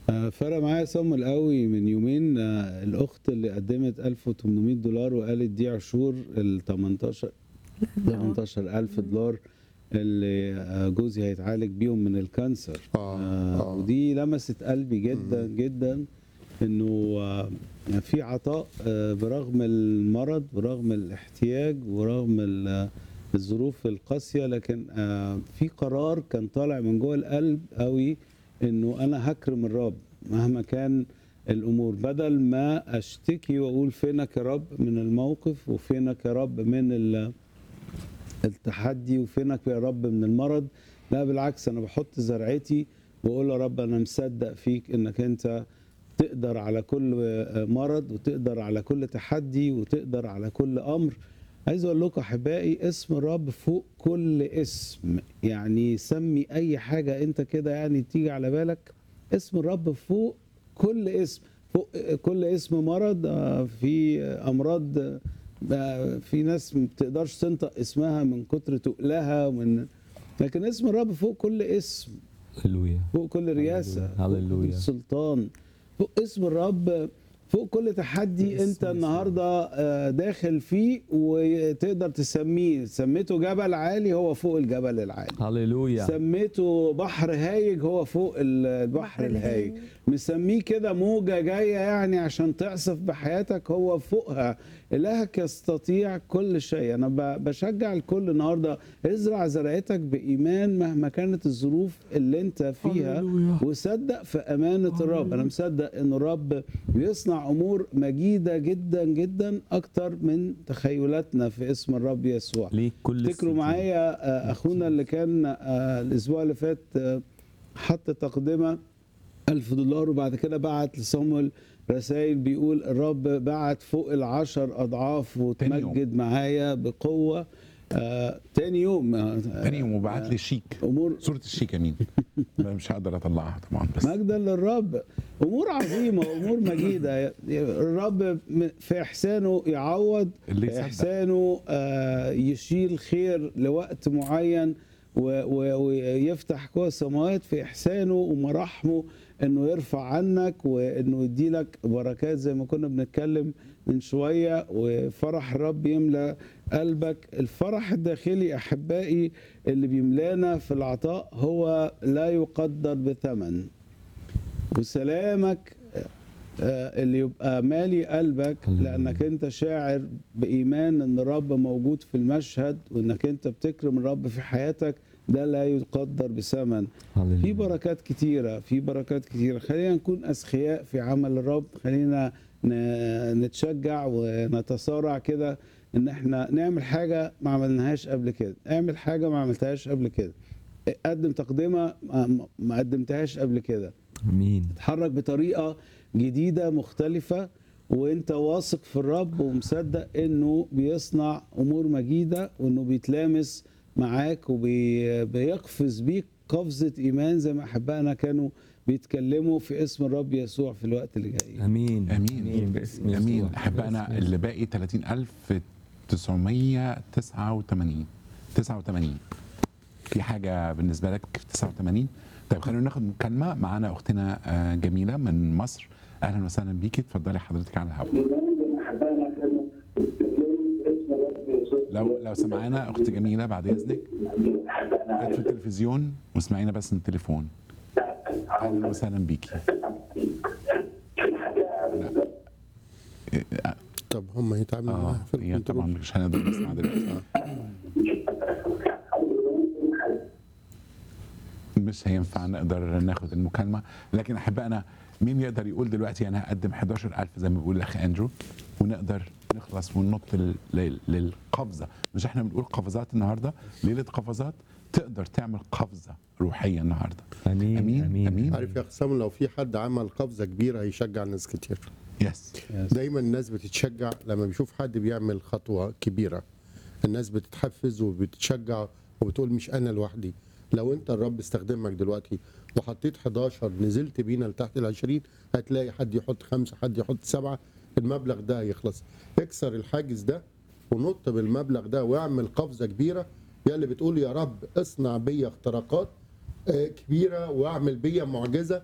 آه، فرق معايا صمل قوي من يومين آه، الاخت اللي قدمت 1800 دولار وقالت دي عشور ال 18 18000 دولار اللي آه، جوزي هيتعالج بيهم من الكانسر آه، آه، آه. ودي لمست قلبي جدا جدا انه آه، في عطاء آه، برغم المرض برغم الاحتياج ورغم ال- الظروف القاسيه لكن آه، في قرار كان طالع من جوه القلب قوي انه انا هكرم الرب مهما كان الامور بدل ما اشتكي واقول فينك يا رب من الموقف وفينك يا رب من ال- التحدي وفينك يا رب من المرض لا بالعكس انا بحط زرعتي واقول يا رب انا مصدق فيك انك انت تقدر على كل مرض وتقدر على كل تحدي وتقدر على كل امر عايز اقول لكم احبائي اسم الرب فوق كل اسم يعني سمي اي حاجه انت كده يعني تيجي على بالك اسم الرب فوق كل اسم فوق كل اسم مرض آه، في امراض آه، في ناس ما بتقدرش تنطق اسمها من كتر تقلها ومن لكن اسم الرب فوق كل اسم هللويا فوق كل رياسه فوق هللويا. كل سلطان فوق اسم الرب فوق كل تحدي اسم انت يسوع. النهارده آه، داخل فيه وتقدر تسميه سميته جبل عالي هو فوق الجبل العالي هللويا سميته بحر هايج هو فوق ال- البحر بحر الهايج الهايج. مسميه كده موجة جاية يعني عشان تعصف بحياتك هو فوقها إلهك يستطيع كل شيء أنا ب- بشجع الكل النهاردة ازرع زرعتك بإيمان مهما كانت الظروف اللي انت فيها هللويا. وصدق في أمانة الرب أنا مصدق أن الرب بيصنع أمور مجيدة جدا جدا أكتر من تخيلاتنا في اسم الرب يسوع ليك كل افتكروا السجود. معايا آه، اخونا اللي كان آه، الاسبوع اللي فات آه، حط تقدمه ألف دولار وبعد كده بعت لصامويل رسائل بيقول الرب بعت فوق العشر أضعاف تاني يوم. وتمجد معايا بقوة آه، تاني يوم آه، تاني يوم وبعت لي شيك أمور صورة الشيك يمين أنا مش هقدر اطلعها طبعا بس مجدا للرب امور عظيمه امور مجيده الرب في احسانه يعوض اللي في يصدق. احسانه آه، يشيل خير لوقت معين و- و- ويفتح قوى السماوات في احسانه ومراحمه انه يرفع عنك وانه يديلك بركات زي ما كنا بنتكلم من شويه وفرح الرب يملى قلبك الفرح الداخلي احبائي اللي بيملانا في العطاء هو لا يقدر بثمن وسلامك آه، اللي يبقى مالي قلبك هللويا. لانك انت شاعر بايمان ان الرب موجود في المشهد وانك انت بتكرم الرب في حياتك ده لا يقدر بثمن هللويا. في بركات كتيرة في بركات كتيرة خلينا نكون أسخياء في عمل الرب خلينا ن- نتشجع ونتصارع كده ان احنا نعمل حاجة ما عملناهاش قبل كده اعمل حاجة ما عملتهاش قبل كده قدم تقدمة ما- ما قدمتهاش قبل كده امين اتحرك بطريقه جديده مختلفه وانت واثق في الرب ومصدق انه بيصنع امور مجيده وانه بيتلامس معاك وبيقفز بيك قفزه ايمان زي ما احبائنا كانوا بيتكلموا في اسم الرب يسوع في الوقت اللي جاي امين امين باسم يسوع. امين احبائنا اللي باقي 30989 89 في حاجه بالنسبه لك في 89 طيب خلينا ناخد مكالمه معانا اختنا آه، جميله من مصر اهلا وسهلا بيكي اتفضلي حضرتك على الهواء لو لو سمعانا اخت جميله بعد اذنك اطفي التلفزيون واسمعينا بس من التليفون اهلا وسهلا بيكي لا. إيه، طب هم يتعاملوا اه معاها في هي الكنترول طبعا مش هنقدر نسمع دلوقتي مش هينفع نقدر ناخد المكالمه لكن احبائنا مين يقدر يقول دلوقتي انا هقدم 11000 زي ما بيقول الاخ اندرو ونقدر نخلص وننط لل- لل- للقفزه مش احنا بنقول قفزات النهارده ليله قفزات تقدر تعمل قفزه روحيه النهارده امين امين امين امين عارف يا اقسام لو في حد عمل قفزه كبيره هيشجع ناس كتير يس دايما الناس بتتشجع لما بيشوف حد بيعمل خطوه كبيره الناس بتتحفز وبتشجع وبتقول مش انا لوحدي لو انت الرب استخدمك دلوقتي وحطيت 11 نزلت بينا لتحت ال 20 هتلاقي حد يحط خمسه حد يحط سبعه المبلغ ده هيخلص اكسر الحاجز ده ونط بالمبلغ ده واعمل قفزه كبيره يا اللي بتقول يا رب اصنع بيا اختراقات آه، كبيره واعمل بيا معجزه